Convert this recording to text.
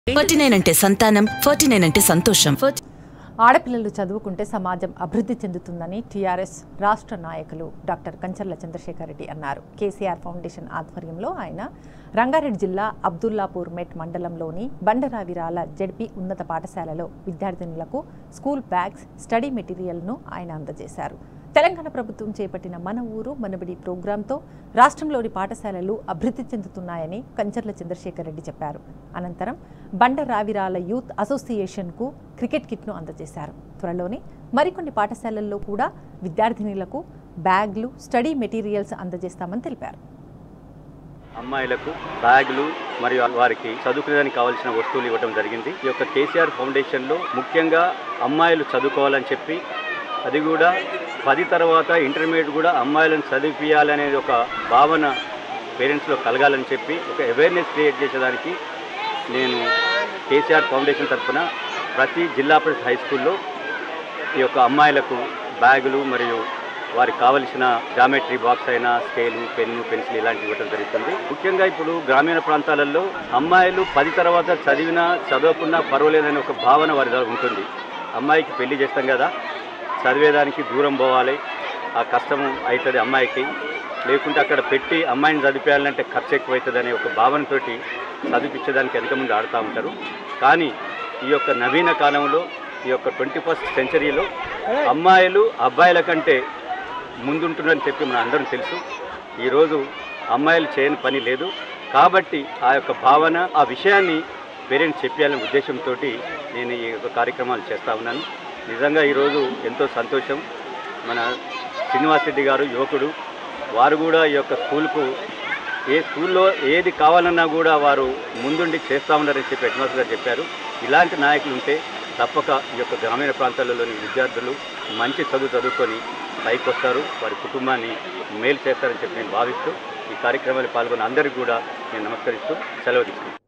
forty nine అంటే సంతానం forty nine అంటే సంతోషం ఆడపిల్లలు చదువుకుంటే సమాజం అభివృద్ధి చెందుతుందని టీఆర్ఎస్ రాష్ట్ర నాయకులు డాక్టర్ కంచర్ల చంద్రశేఖర్ రెడ్డి అన్నారు కేసీఆర్ ఫౌండేషన్ ఆధ్వర్యంలో ఆయన రంగారెడ్డి జిల్లా అబ్దుల్లాపూర్ మెట్ మండలంలోని బండరావిరాల జడ్పీ ఉన్నత పాఠశాలలో విద్యార్థినులకు స్కూల్ బ్యాగ్స్ స్టడీ మెటీరియల్ను ఆయన అందజేశారు తెలంగాణ ప్రభుత్వం చేపట్టిన మన ఊరు మనబడి ప్రోగ్రాంతో రాష్ట్రంలోని పాఠశాలలు అభివృద్ధి చెందుతున్నాయని కంచర్ల చంద్రశేఖర్ రెడ్డి చెప్పారు అనంతరం బండ రావిరాల యూత్ అసోసియేషన్కు క్రికెట్ కిట్ను అందజేశారు త్వరలోనే మరికొన్ని పాఠశాలల్లో కూడా విద్యార్థినులకు బ్యాగ్లు స్టడీ మెటీరియల్స్ అందజేస్తామని తెలిపారు అమ్మాయిలకు బ్యాగులు మరియు వారికి చదువుకునేదానికి కావాల్సిన వస్తువులు ఇవ్వడం జరిగింది ఈ యొక్క కేసీఆర్ ఫౌండేషన్లో ముఖ్యంగా అమ్మాయిలు చదువుకోవాలని చెప్పి అది కూడా పది తర్వాత ఇంటర్మీడియట్ కూడా అమ్మాయిలను చదివిపించాలనేది ఒక భావన పేరెంట్స్లో కలగాలని చెప్పి ఒక అవేర్నెస్ క్రియేట్ చేసేదానికి నేను కేసీఆర్ ఫౌండేషన్ తరఫున ప్రతి జిల్లా పరిషత్ హై స్కూల్లో ఈ యొక్క అమ్మాయిలకు బ్యాగులు మరియు వారికి కావలసిన జామెట్రీ బాక్స్ అయినా స్కేలు పెన్ను పెన్సిల్ ఇలాంటివి ఇవ్వడం జరుగుతుంది ముఖ్యంగా ఇప్పుడు గ్రామీణ ప్రాంతాలలో అమ్మాయిలు పది తర్వాత చదివినా చదవకున్నా పర్వాలేదనే ఒక భావన వారి దగ్గర ఉంటుంది అమ్మాయికి పెళ్లి చేస్తాం కదా చదివేదానికి దూరం పోవాలి ఆ కష్టం అవుతుంది అమ్మాయికి లేకుంటే అక్కడ పెట్టి అమ్మాయిని చదివేయాలంటే ఖర్చు ఎక్కువ అవుతుంది అనే ఒక భావనతోటి చదివించడానికి వెనక ముందు ఆడుతూ ఉంటారు కానీ ఈ యొక్క నవీన కాలంలో ఈ యొక్క ట్వంటీ ఫస్ట్ సెంచరీలో అమ్మాయిలు అబ్బాయిల కంటే ముందుంటుందని చెప్పి మన అందరం తెలుసు ఈరోజు అమ్మాయిలు చేయని పని లేదు కాబట్టి ఆ యొక్క భావన ఆ విషయాన్ని పేరెంట్స్ చెప్పాలనే ఉద్దేశంతో నేను ఈ యొక్క కార్యక్రమాలు చేస్తూ ఉన్నాను నిజంగా ఈరోజు ఎంతో సంతోషం మన శ్రీనివాస్ రెడ్డి గారు యువకుడు వారు కూడా ఈ యొక్క స్కూల్కు ఏ స్కూల్లో ఏది కావాలన్నా కూడా వారు ముందుండి చేస్తూ ఉన్నారని చెప్పి హెడ్ మాస్టర్ గారు చెప్పారు ఇలాంటి నాయకులు ఉంటే తప్పక ఈ యొక్క గ్రామీణ ప్రాంతాలలోని విద్యార్థులు మంచి చదువు చదువుకొని పైకి వస్తారు వారి కుటుంబాన్ని మేలు చేస్తారని చెప్పి నేను భావిస్తూ ఈ కార్యక్రమాన్ని పాల్గొన్న అందరికీ కూడా నేను నమస్కరిస్తూ సెలవు తీసుకుంటాను